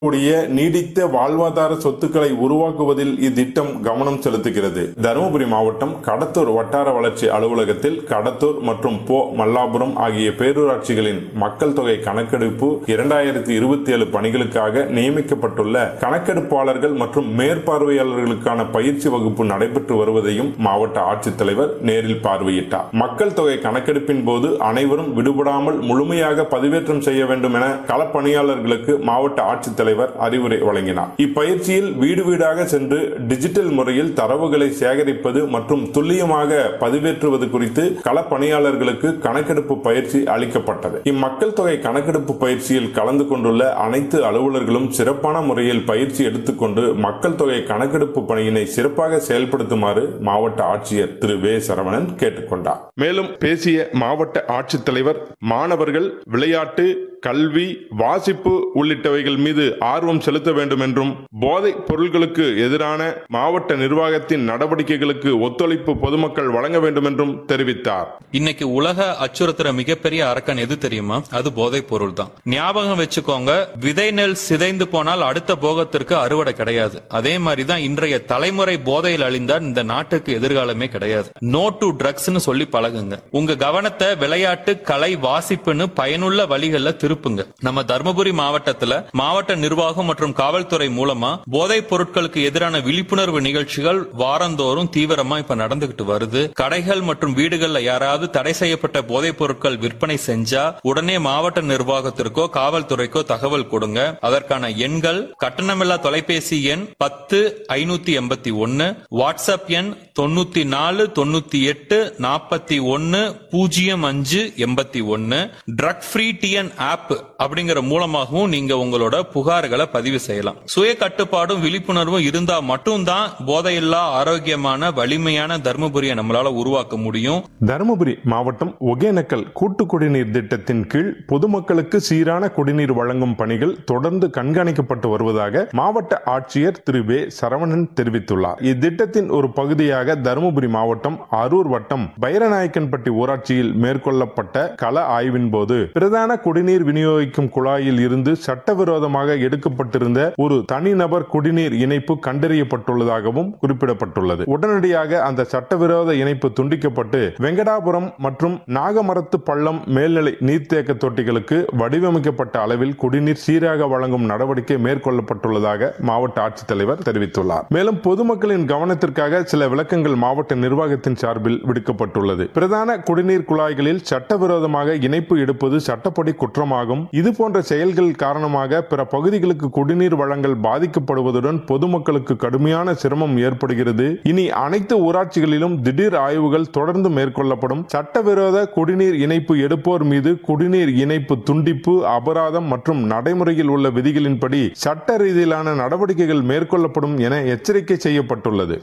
கூடிய நீடித்த வாழ்வாதார சொத்துக்களை உருவாக்குவதில் இத்திட்டம் கவனம் செலுத்துகிறது தருமபுரி மாவட்டம் கடத்தூர் வட்டார வளர்ச்சி அலுவலகத்தில் கடத்தூர் மற்றும் போ மல்லாபுரம் ஆகிய பேரூராட்சிகளின் மக்கள் தொகை கணக்கெடுப்பு இரண்டாயிரத்தி இருபத்தி ஏழு பணிகளுக்காக நியமிக்கப்பட்டுள்ள கணக்கெடுப்பாளர்கள் மற்றும் மேற்பார்வையாளர்களுக்கான பயிற்சி வகுப்பு நடைபெற்று வருவதையும் மாவட்ட ஆட்சித்தலைவர் நேரில் பார்வையிட்டார் மக்கள் தொகை கணக்கெடுப்பின் போது அனைவரும் விடுபடாமல் முழுமையாக பதிவேற்றம் செய்ய வேண்டும் என களப்பணியாளர்களுக்கு மாவட்ட ஆட்சித்தலைவர் அறிவுரை வழங்கினார் இப்பயிற்சியில் வீடு வீடாக சென்று டிஜிட்டல் முறையில் தரவுகளை சேகரிப்பது மற்றும் துல்லியமாக பதிவேற்றுவது குறித்து களப்பணியாளர்களுக்கு கணக்கெடுப்பு பயிற்சி அளிக்கப்பட்டது இம்மக்கள் தொகை கணக்கெடுப்பு பயிற்சியில் கலந்து கொண்டுள்ள அனைத்து அலுவலர்களும் சிறப்பான முறையில் பயிற்சி எடுத்துக்கொண்டு மக்கள் தொகை கணக்கெடுப்பு பணியினை சிறப்பாக செயல்படுத்துமாறு மாவட்ட ஆட்சியர் திரு வே சரவணன் கேட்டுக்கொண்டார் மேலும் பேசிய மாவட்ட ஆட்சித்தலைவர் மாணவர்கள் விளையாட்டு கல்வி வாசிப்பு உள்ளிட்டவைகள் மீது ஆர்வம் செலுத்த வேண்டும் என்றும் போதைப் பொருட்களுக்கு எதிரான மாவட்ட நிர்வாகத்தின் நடவடிக்கைகளுக்கு ஒத்துழைப்பு பொதுமக்கள் வழங்க வேண்டும் என்றும் தெரிவித்தார் இன்னைக்கு உலக அச்சுறுத்துற மிகப்பெரிய அரக்கன் எது தெரியுமா அது போதைப் பொருள் தான் ஞாபகம் வச்சுக்கோங்க விதை நெல் சிதைந்து போனால் அடுத்த போகத்திற்கு அறுவடை கிடையாது அதே மாதிரி தான் இன்றைய தலைமுறை போதையில் அழிந்தால் இந்த நாட்டுக்கு எதிர்காலமே கிடையாது நோ டு ட்ரக்ஸ்னு சொல்லி பழகுங்க உங்க கவனத்தை விளையாட்டு கலை வாசிப்புன்னு பயனுள்ள வழிகள்ல திருப்புங்க நம்ம தர்மபுரி மாவட்டத்துல மாவட்ட நிர்வாகம் மற்றும் காவல்துறை மூலமா போதைப் பொருட்களுக்கு எதிரான விழிப்புணர்வு நிகழ்ச்சிகள் வாரந்தோறும் தீவிரமா இப்ப நடந்துகிட்டு வருது கடைகள் மற்றும் வீடுகள்ல யாராவது தடை செய்யப்பட்ட போதைப் பொருட்கள் விற்பனை செஞ்சா உடனே மாவட்ட நிர்வாகத்திற்கோ காவல்துறைக்கோ தகவல் கொடுங்க அதற்கான எண்கள் கட்டணமில்லா தொலைபேசி எண் பத்து ஐநூத்தி எண்பத்தி ஒன்னு வாட்ஸ்அப் எண் தொண்ணூத்தி நாலு தொண்ணூத்தி எட்டு நாற்பத்தி ஒன்னு பூஜ்ஜியம் அஞ்சு எண்பத்தி ஒன்னு ட்ரக் ஃப்ரீ டிஎன் ஆப் அப்படிங்கிற மூலமாகவும் நீங்க உங்களோட புகார்களை பதிவு செய்யலாம் சுய கட்டுப்பாடும் விழிப்புணர்வும் இருந்தா மட்டும்தான் போதையில்லா ஆரோக்கியமான வலிமையான தர்மபுரியை நம்மளால உருவாக்க முடியும் தருமபுரி மாவட்டம் ஒகேனக்கல் கூட்டு குடிநீர் திட்டத்தின் கீழ் பொதுமக்களுக்கு சீரான குடிநீர் வழங்கும் பணிகள் தொடர்ந்து கண்காணிக்கப்பட்டு வருவதாக மாவட்ட ஆட்சியர் திரு வே சரவணன் தெரிவித்துள்ளார் இத்திட்டத்தின் ஒரு பகுதியாக தருமபுரி மாவட்டம் அரூர் வட்டம் பைரநாயக்கன்பட்டி ஊராட்சியில் மேற்கொள்ளப்பட்ட கள ஆய்வின் போது பிரதான குடிநீர் விநியோகிக்கும் குழாயில் இருந்து சட்டவிரோதமாக எடுக்கப்பட்டிருந்த ஒரு தனிநபர் குடிநீர் இணைப்பு கண்டறியப்பட்டுள்ளதாகவும் குறிப்பிடப்பட்டுள்ளது உடனடியாக அந்த சட்டவிரோத இணைப்பு துண்டிக்கப்பட்டு வெங்கடாபுரம் மற்றும் நாகமரத்து பள்ளம் மேல்நிலை நீர்த்தேக்க தொட்டிகளுக்கு வடிவமைக்கப்பட்ட அளவில் குடிநீர் சீராக வழங்கும் நடவடிக்கை மேற்கொள்ளப்பட்டுள்ளதாக மாவட்ட ஆட்சித்தலைவர் தெரிவித்துள்ளார் மேலும் பொதுமக்களின் கவனத்திற்காக சில விளக்கங்கள் மாவட்ட நிர்வாகத்தின் சார்பில் விடுக்கப்பட்டுள்ளது பிரதான குடிநீர் குழாய்களில் சட்டவிரோதமாக இணைப்பு எடுப்பது சட்டப்படி குற்றமாகும் இதுபோன்ற செயல்கள் காரணமாக பிற பகுதிகளுக்கு குடிநீர் வழங்கல் பாதிக்கப்படுவதுடன் பொதுமக்களுக்கு கடுமையான சிரமம் ஏற்படுகிறது இனி அனைத்து ஊராட்சிகளிலும் திடீர் ஆய்வுகள் தொடர்ந்து மேற்கொள்ளப்படும் சட்டவிரோத குடிநீர் இணைப்பு எடுப்போர் மீது குடிநீர் இணைப்பு துண்டிப்பு அபராதம் மற்றும் நடைமுறையில் உள்ள விதிகளின்படி சட்ட ரீதியிலான நடவடிக்கைகள் மேற்கொள்ளப்படும் என எச்சரிக்கை செய்யப்பட்டுள்ளது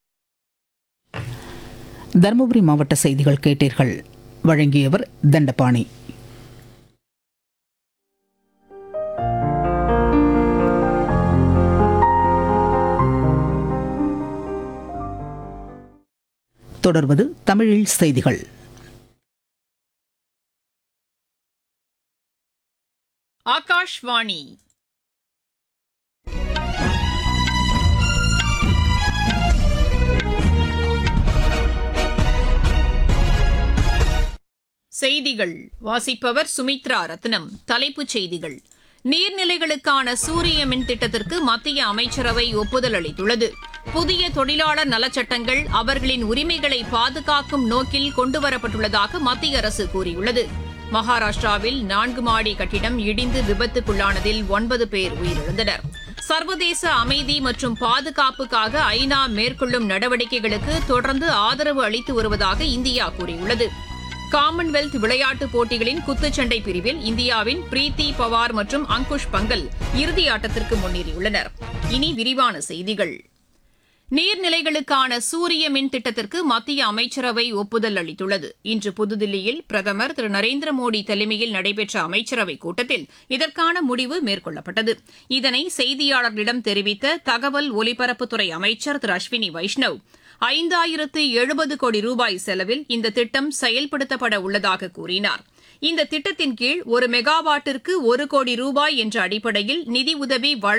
தருமபுரி மாவட்ட செய்திகள் கேட்டீர்கள் வழங்கியவர் தண்டபாணி தொடர்வது தமிழில் செய்திகள் ஆகாஷ்வாணி செய்திகள் வாசிப்பவர் சுமித்ரா ரத்னம் தலைப்புச் செய்திகள் நீர்நிலைகளுக்கான சூரிய மின் திட்டத்திற்கு மத்திய அமைச்சரவை ஒப்புதல் அளித்துள்ளது புதிய தொழிலாளர் நலச்சட்டங்கள் அவர்களின் உரிமைகளை பாதுகாக்கும் நோக்கில் கொண்டுவரப்பட்டுள்ளதாக மத்திய அரசு கூறியுள்ளது மகாராஷ்டிராவில் நான்கு மாடி கட்டிடம் இடிந்து விபத்துக்குள்ளானதில் ஒன்பது பேர் உயிரிழந்தனர் சர்வதேச அமைதி மற்றும் பாதுகாப்புக்காக ஐநா மேற்கொள்ளும் நடவடிக்கைகளுக்கு தொடர்ந்து ஆதரவு அளித்து வருவதாக இந்தியா கூறியுள்ளது காமன்வெல்த் விளையாட்டுப் போட்டிகளின் குத்துச்சண்டை பிரிவில் இந்தியாவின் பிரீத்தி பவார் மற்றும் அங்குஷ் பங்கல் இறுதி ஆட்டத்திற்கு முன்னேறியுள்ளனர் இனி விரிவான செய்திகள் நீர்நிலைகளுக்கான சூரிய மின் திட்டத்திற்கு மத்திய அமைச்சரவை ஒப்புதல் அளித்துள்ளது இன்று புதுதில்லியில் பிரதமர் திரு நரேந்திர மோடி தலைமையில் நடைபெற்ற அமைச்சரவைக் கூட்டத்தில் இதற்கான முடிவு மேற்கொள்ளப்பட்டது இதனை செய்தியாளர்களிடம் தெரிவித்த தகவல் ஒலிபரப்புத்துறை அமைச்சர் திரு அஸ்வினி வைஷ்ணவ் ஐந்தாயிரத்து எழுபது கோடி ரூபாய் செலவில் இந்த திட்டம் செயல்படுத்தப்பட உள்ளதாக கூறினார் இந்த திட்டத்தின் கீழ் ஒரு மெகாவாட்டிற்கு ஒரு கோடி ரூபாய் என்ற அடிப்படையில் நிதி உதவி வழங்க